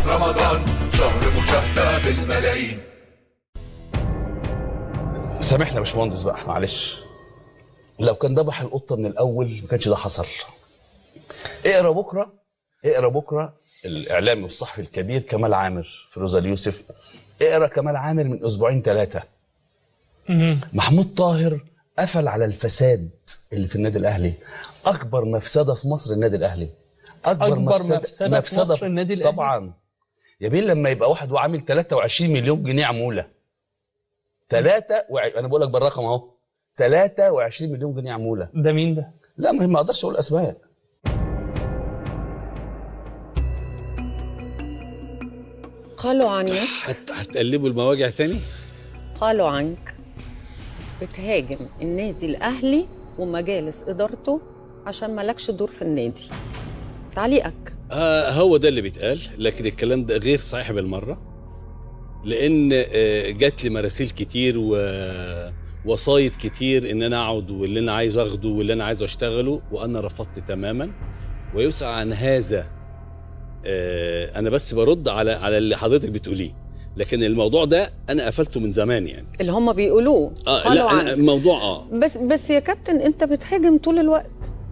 فانوس رمضان شهر مشاهدة بالملايين سامحنا يا باشمهندس بقى معلش لو كان ذبح القطه من الاول ما كانش ده حصل اقرا بكره اقرا بكره الاعلامي والصحفي الكبير كمال عامر فيروز اليوسف اقرا كمال عامر من اسبوعين ثلاثه محمود طاهر قفل على الفساد اللي في النادي الاهلي اكبر مفسده في مصر النادي الاهلي أكبر مفسدة في مصر النادي الأهلي؟ طبعا يا بيه لما يبقى واحد وعامل 23 مليون جنيه عموله 3 وع... انا بقول لك بالرقم اهو 23 مليون جنيه عموله ده مين ده؟ لا ما ما اقدرش اقول اسماء قالوا عنك هت... هتقلبوا المواجع تاني قالوا عنك بتهاجم النادي الأهلي ومجالس إدارته عشان مالكش دور في النادي تعليقك آه هو ده اللي بيتقال لكن الكلام ده غير صحيح بالمره لان آه جات لي مراسيل كتير ووسايط كتير ان انا اقعد واللي انا عايز اخده واللي انا عايزه اشتغله وانا رفضت تماما ويسأل عن هذا آه انا بس برد على على اللي حضرتك بتقوليه لكن الموضوع ده انا قفلته من زمان يعني اللي هم بيقولوه اه قالوا لا أنا عنك الموضوع اه بس بس يا كابتن انت بتهاجم طول الوقت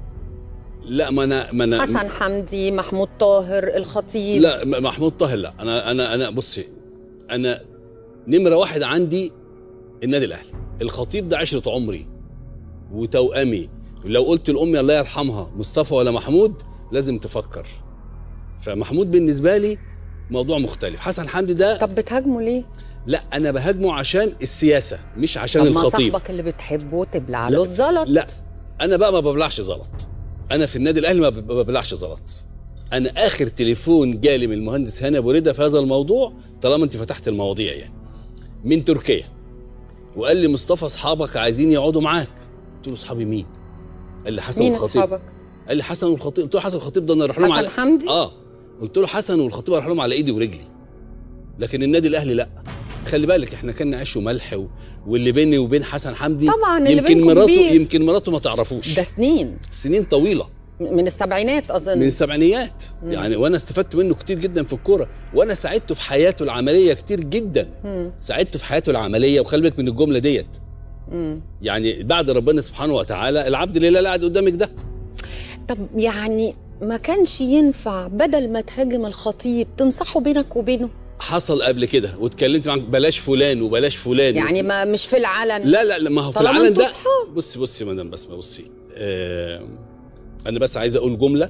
لا ما انا ما انا حسن حمدي محمود طاهر الخطيب لا م- محمود طاهر لا انا انا انا بصي انا نمره واحد عندي النادي الاهلي الخطيب ده عشره عمري وتوأمي لو قلت لامي الله يرحمها مصطفى ولا محمود لازم تفكر فمحمود بالنسبه لي موضوع مختلف حسن حمدي ده طب بتهاجمه ليه؟ لا انا بهاجمه عشان السياسه مش عشان طب ما الخطيب صاحبك اللي بتحبه تبلع لا، له الزلط لا انا بقى ما ببلعش زلط انا في النادي الاهلي ما ب- ما ببلعش زلط انا اخر تليفون جالي من المهندس هاني ابو رضا في هذا الموضوع طالما انت فتحت المواضيع يعني من تركيا وقال لي مصطفى اصحابك عايزين يقعدوا معاك قلت له اصحابي مين قال لي حسن مين الخطيب اصحابك؟ قال لي حسن والخطيب قلت له حسن الخطيب ده انا اروح لهم حسن على- حمدي؟ اه قلت له حسن والخطيب اروح لهم على ايدي ورجلي لكن النادي الاهلي لا خلي بالك احنا كنا عيش وملح و... واللي بيني وبين حسن حمدي طبعا اللي يمكن بينكم مراته كبير. يمكن مراته ما تعرفوش ده سنين سنين طويله من السبعينات اظن من السبعينيات مم. يعني وانا استفدت منه كتير جدا في الكوره وانا ساعدته في حياته العمليه كتير جدا مم. ساعدته في حياته العمليه وخلي بالك من الجمله ديت مم. يعني بعد ربنا سبحانه وتعالى العبد لله اللي قاعد قدامك ده طب يعني ما كانش ينفع بدل ما تهاجم الخطيب تنصحه بينك وبينه حصل قبل كده واتكلمت معاك بلاش فلان وبلاش فلان يعني ما مش في العلن لا لا لا ما هو في طالما العالم انتوا ده صحاب. بصي بصي يا مدام بسمه بصي آه انا بس عايز اقول جمله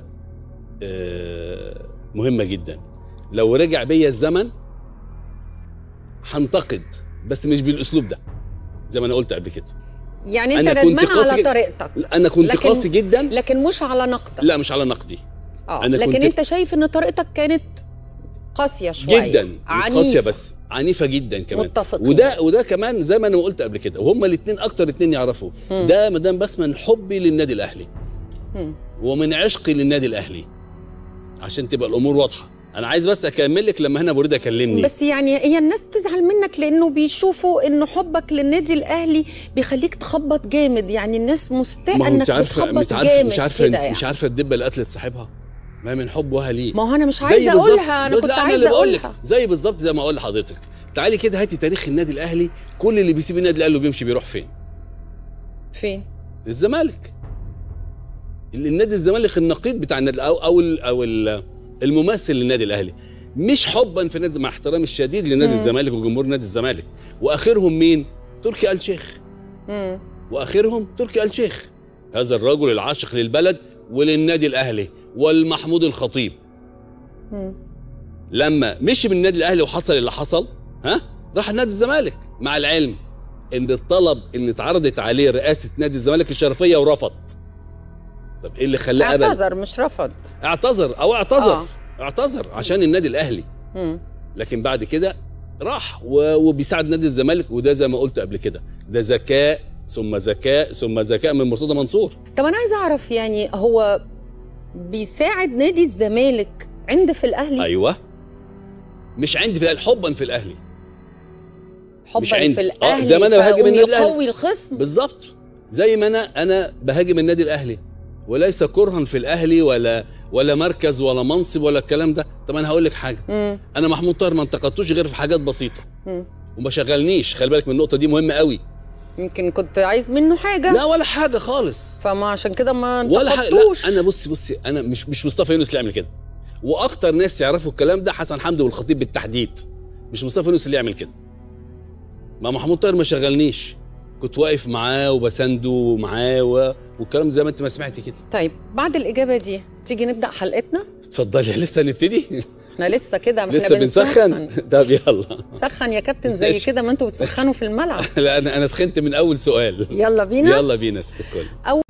آه مهمه جدا لو رجع بيا الزمن هنتقد بس مش بالاسلوب ده زي ما انا قلت قبل كده يعني انت أنا كنت ندمان قاسي على جدا. طريقتك لا، انا كنت لكن- قاسي جدا لكن مش على نقدك لا مش على نقدي اه أنا لكن كنت- انت شايف ان طريقتك كانت قاسيه شويه جدا مش عنيفة. قاسيه بس عنيفه جدا كمان متفقين. وده وده كمان زي ما انا قلت قبل كده وهم الاثنين اكتر اثنين يعرفوا مم. ده مدام بس من حبي للنادي الاهلي مم. ومن عشقي للنادي الاهلي عشان تبقى الامور واضحه انا عايز بس اكمل لك لما هنا بريده كلمني بس يعني هي الناس بتزعل منك لانه بيشوفوا ان حبك للنادي الاهلي بيخليك تخبط جامد يعني الناس مستاء ما هو انك انت عارفه بتخبط مش عارفه جامد مش عارفه كده يعني. مش عارفه الدبه اللي قتلت صاحبها ما هي من حبها ليه ما هو انا مش زي عايزه بالظبط- اقولها انا لا، كنت أنا عايزه اللي بقول لك اقولها زي بالظبط زي ما اقول لحضرتك تعالي كده هاتي تاريخ النادي الاهلي كل اللي بيسيب النادي الاهلي وبيمشي بيروح فين فين الزمالك النادي الزمالك النقيض بتاع النادي او او ال- او ال- الممثل للنادي الاهلي مش حبا في النادي مع احترامي الشديد لنادي مم. الزمالك وجمهور نادي الزمالك واخرهم مين تركي آل شيخ مم. واخرهم تركي آل شيخ هذا الرجل العاشق للبلد وللنادي الاهلي والمحمود الخطيب مم. لما مشي من النادي الاهلي وحصل اللي حصل ها راح نادي الزمالك مع العلم ان الطلب ان اتعرضت عليه رئاسه نادي الزمالك الشرفيه ورفض طب ايه اللي خلاه قبل اعتذر مش رفض اعتذر او اعتذر آه. آه. اعتذر عشان النادي الاهلي مم. لكن بعد كده راح و- وبيساعد نادي الزمالك وده زي ما قلت قبل كده ده ذكاء ثم ذكاء ثم ذكاء من مرتضى منصور طب انا عايزه اعرف يعني هو بيساعد نادي الزمالك عند في الاهلي ايوه مش عندي في الأهلي، حبا في الاهلي حبا مش عندي. في آه، الاهلي زي ما أنا بهاجم فقوم النادي الأهلي. يقوي الخصم بالظبط زي ما انا انا بهاجم النادي الاهلي وليس كرها في الاهلي ولا ولا مركز ولا منصب ولا الكلام ده طب انا هقول لك حاجه مم. انا محمود طاهر ما انتقدتوش غير في حاجات بسيطه مم. وما شغلنيش خلي بالك من النقطه دي مهمه قوي يمكن كنت عايز منه حاجه لا ولا حاجه خالص فما عشان كده ما ولا حاجه انتقدتوش لا انا بصي بصي انا مش مش مصطفى يونس اللي يعمل كده واكتر ناس يعرفوا الكلام ده حسن حمدي والخطيب بالتحديد مش مصطفى يونس اللي يعمل كده ما محمود طاهر ما شغلنيش كنت واقف معاه وبسنده معاه و... والكلام زي ما انت ما سمعتي كده طيب بعد الاجابه دي تيجي نبدا حلقتنا اتفضلي لسه هنبتدي احنا لسه كده ما لسه احنا بنسخن طب يلا سخن يا كابتن زي ماشي. كده ما انتوا بتسخنوا في الملعب لا انا انا سخنت من اول سؤال يلا بينا يلا بينا يا ست الكل اول